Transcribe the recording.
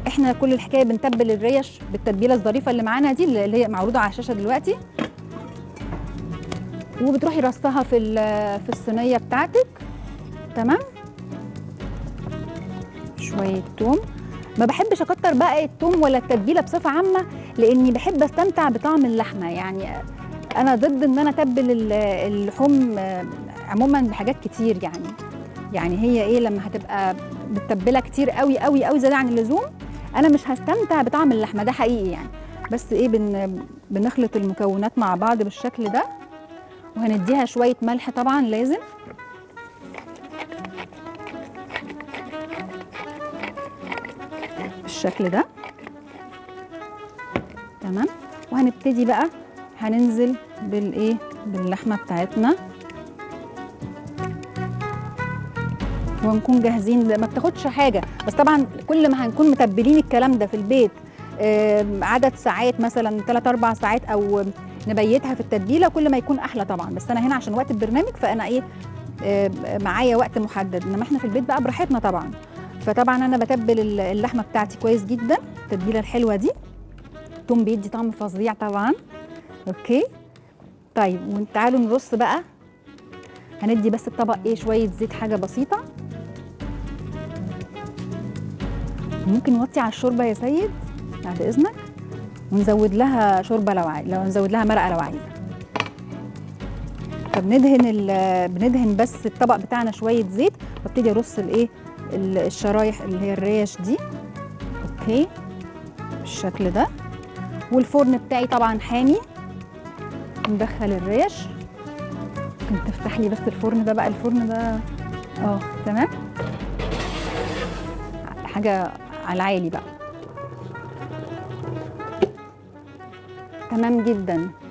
احنا كل الحكايه بنتبل الريش بالتتبيله الظريفه اللي معانا دي اللي هي معروضه على الشاشه دلوقتي وبتروحي رصها في ال- في الصينيه بتاعتك تمام شويه توم ما بحبش اكتر بقى التوم ولا التتبيله بصفه عامه لاني بحب استمتع بطعم اللحمه يعني انا ضد ان انا اتبل ال- اللحوم آه، عموما بحاجات كتير يعني يعني هي ايه لما هتبقى متبله كتير قوي قوي قوي زياده عن اللزوم انا مش هستمتع بطعم اللحمه ده حقيقي يعني بس ايه بن بنخلط المكونات مع بعض بالشكل ده وهنديها شويه ملح طبعا لازم بالشكل ده تمام وهنبتدي بقى هننزل بالايه باللحمه بتاعتنا ونكون جاهزين ما بتاخدش حاجه بس طبعا كل ما هنكون متبلين الكلام ده في البيت آم، عدد ساعات مثلا 3 4 ساعات او نبيتها في التتبيله كل ما يكون احلى طبعا بس انا هنا عشان وقت البرنامج فانا ايه آم، معايا وقت محدد انما احنا في البيت بقى براحتنا طبعا فطبعا انا بتبل ال- اللحمه بتاعتي كويس جدا التتبيله الحلوه دي توم بيدي طعم فظيع طبعا اوكي طيب وتعالوا نرص بقى هندي بس الطبق ايه شويه زيت حاجه بسيطه ممكن نوطي على الشوربه يا سيد بعد اذنك ونزود لها شوربه لو عايز لو نزود لها مرقه لو عايزه فبندهن ال- بندهن بس الطبق بتاعنا شويه زيت وابتدي ارص الايه ال- الشرايح اللي هي الريش دي اوكي بالشكل ده والفرن بتاعي طبعا حامي ندخل الريش ممكن تفتح لي بس الفرن ده بقى الفرن ده اه تمام حاجه على العالي بقى تمام جدا